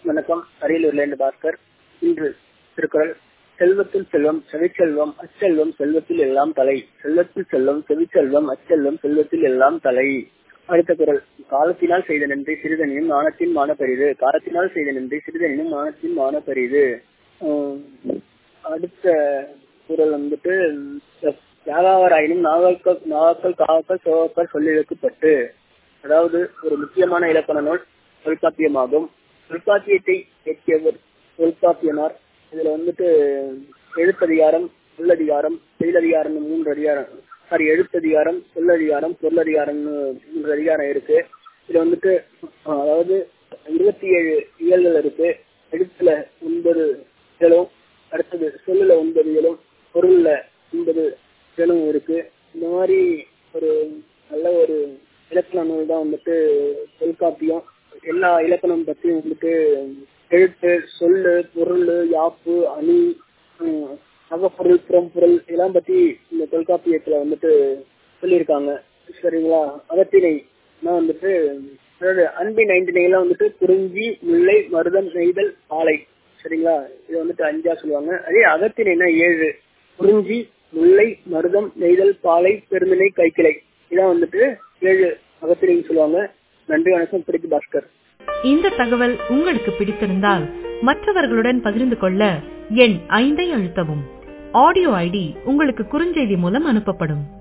வணக்கம் அரியலூர்ல இருந்து பாஸ்கர் இன்று திருக்குறள் செல்வத்தில் செல்வம் செவிச்செல்வம் அச்செல்வம் செல்வத்தில் எல்லாம் தலை செல்வத்தில் செல்வம் செவிச்செல்வம் அச்செல்வம் செல்வத்தில் எல்லாம் தலை அடுத்த குரல் காலத்தினால் செய்த நன்றி சிறிதனினும் மானத்தின் மான பெரிது காலத்தினால் செய்த நன்றி சிறிதனினும் மானத்தின் மான பெரிது ஆஹ் அடுத்த குரல் வந்துட்டு யாகாவராயினும் நாவல்கள் நாவாக்கள் காவக்கள் சோவாக்கள் சொல்லிழக்கப்பட்டு அதாவது ஒரு முக்கியமான இலக்கண நூல் தொல்காப்பியமாகும் தொல்காப்பியத்தை இயக்கியவர் தொல்காப்பியனார் இதுல வந்துட்டு எழுத்ததிகாரம் சொல்லதிகாரம் செயலதிகாரம் மூன்று அதிகாரம் சாரி எழுத்ததிகாரம் சொல்லதிகாரம் பொருளதிகாரம்னு மூன்று அதிகாரம் இருக்கு இதுல வந்துட்டு அதாவது இருபத்தி ஏழு இயல்கள் இருக்கு எழுத்துல ஒன்பது இயலும் அடுத்தது சொல்லுல ஒன்பது இயலும் பொருள்ல ஒன்பது இயலும் இருக்கு இந்த மாதிரி ஒரு நல்ல ஒரு இலக்கண நூல் தான் வந்துட்டு தொல்காப்பியம் எல்லா இலக்கணம் பத்தியும் வந்துட்டு எழுத்து சொல்லு பொருள் யாப்பு அணி அகப்பொருள் புறம்பொருள் இதெல்லாம் பத்தி இந்த தொல்காப்பியத்துல வந்துட்டு சொல்லியிருக்காங்க சரிங்களா அகத்திணை நான் வந்துட்டு அதாவது அன்பின் ஐந்திணைகள்லாம் வந்துட்டு குறிஞ்சி முல்லை மருதம் நெய்தல் ஆலை சரிங்களா இது வந்துட்டு அஞ்சா சொல்லுவாங்க அதே அகத்திணைனா ஏழு குறிஞ்சி முல்லை மருதம் நெய்தல் பாலை பெருமினை கைக்கிளை இதான் வந்துட்டு ஏழு அகத்திணைன்னு சொல்லுவாங்க நன்றி வணக்கம் பிடிக்கு பாஸ்கர் இந்த தகவல் உங்களுக்கு பிடித்திருந்தால் மற்றவர்களுடன் பகிர்ந்து கொள்ள எண் ஐந்தை அழுத்தவும் ஆடியோ ஐடி உங்களுக்கு குறுஞ்செய்தி மூலம் அனுப்பப்படும்